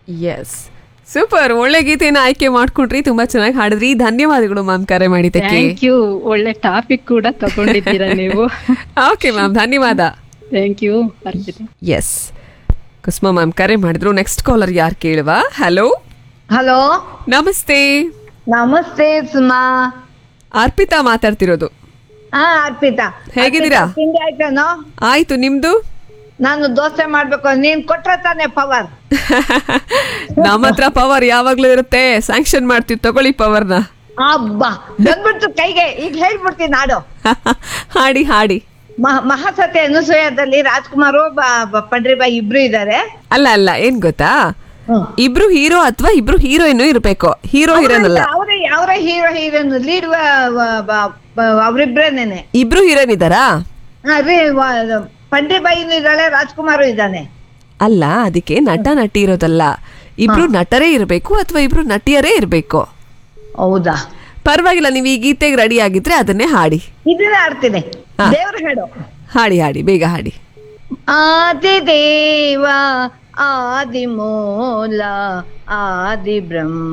Yes super ಒಳ್ಳೆ ಗೀತೆನ ಆಯ್ಕೆ ಮಾಡ್ಕೊಂಡ್ರಿ ತುಂಬಾ ಚೆನ್ನಾಗಿ ಹಾಡಿದ್ರಿ ಧನ್ಯವಾದಗಳು ಮ್ಯಾಮ್ ಕರೆ ಮಾಡಿದ್ದಕ್ಕೆ ಥ್ಯಾಂಕ್ ಯು ಒಳ್ಳೆ ಟಾಪಿಕ್ ಕೂಡ ತಗೊಂಡಿದ್ದೀರಾ ನೀವು ಓಕೆ ಮ್ಯಾಮ್ ಧನ್ಯವಾದ ಥ್ಯಾಂಕ್ ಯು ಬರ್ತೀನಿ ಎಸ್ ಕುಸ್ಮಾ ಮ್ಯಾಮ್ ಕರೆ ಮಾಡಿದ್ರು ನೆಕ್ಸ್ಟ್ ಕಾಲರ್ ಯಾರು ಕೇಳುವ ಹಲೋ ಹಲೋ ನಮಸ್ತೆ ನಮಸ್ತೆ ಸುಮಾ ಅರ್ಪಿತಾ ಮಾತಾಡ್ತಿರೋದು ಹಾ ಅರ್ಪಿತಾ ಹೇಗಿದ್ದೀರಾ? ಅರ್ಪಿತಾ, ತಿಂಡಿ ಆಯ್ತಾನೋ ಆಯ್ತು ನಿಮ್ದು ನಾನು ದೋಸೆ ಮಾಡ್ಬೇಕು ನೀನ್ ಕೊಟ್ರ ತಾನೆ ಪವರ್ ನಮ್ಮ ಹತ್ರ ಪವರ್ ಯಾವಾಗ್ಲೂ ಇರುತ್ತೆ ಸ್ಯಾಂಕ್ಷನ್ ಮಾಡ್ತೀವಿ ತಗೊಳ್ಳಿ ಪವರ್ನ ಅಬ್ಬಾ ಬಂದ್ಬಿಡ್ತು ಕೈಗೆ ಈಗ ಹೇಳ್ಬಿಡ್ತೀನಿ ನಾಡು ಹಾಡಿ ಹಾಡಿ ಮಹ- ಮಹಾಸತಿ ಅನುಸೂಯದಲ್ಲಿ ರಾಜ್ಕುಮಾರು ಬ- ಬ- ಪಂಡ್ರಿಬಾಯಿ ಇಬ್ರು ಇದ್ದಾರೆ ಅಲ್ಲ ಅಲ್ಲ ಏನ್ ಗೊತ್ತಾ ಇಬ್ರು ಹೀರೋ ಅಥವಾ ಇಬ್ರು ಹೀರೋಯಿನ್ ಇರ್ಬೇಕು ಹೀರೋ ಹೀರೋಯಿನ್ ಅಲ್ಲ ಅವರೇ ಅವರ ಹೀರೋ ಹೀರೋಯಿನ್ ಲೀಡ್ ಅವರಿಬ್ರೇನೇನೆ ಇಬ್ರು ಹೀರೋಯಿನ್ ಇದ್ದಾರಾ ಪಂಡ್ರಿಬಾಯಿನೂ ಇದ್ದಾಳೆ ರಾಜ್ಕುಮಾರು ಇದ್ದಾನೆ ಅಲ್ಲ ಅದಕ್ಕೆ ನಟ ನಟಿ ಇರೋದಲ್ಲ ಇಬ್ರು ನಟರೇ ಇರಬೇಕು ಅಥವಾ ಇಬ್ರು ನಟಿಯರೇ ಇರಬೇಕು ಹೌದಾ ಪರವಾಗಿಲ್ಲ ನೀವು ಈ ಗೀತೆಗೆ ರೆಡಿ ಆಗಿದ್ರೆ ಅದನ್ನೇ ಹಾಡಿ ಇದನ್ನ ಆಡ್ತೀನಿ ಹಾ. ದೇವ್ರ ಹೇಳು ಹಾಡಿ ಹಾಡಿ ಬೇಗ ಹಾಡಿ ಆದಿದೇವ ಆದಿಮೂಲ ಆದಿ ಬ್ರಹ್ಮ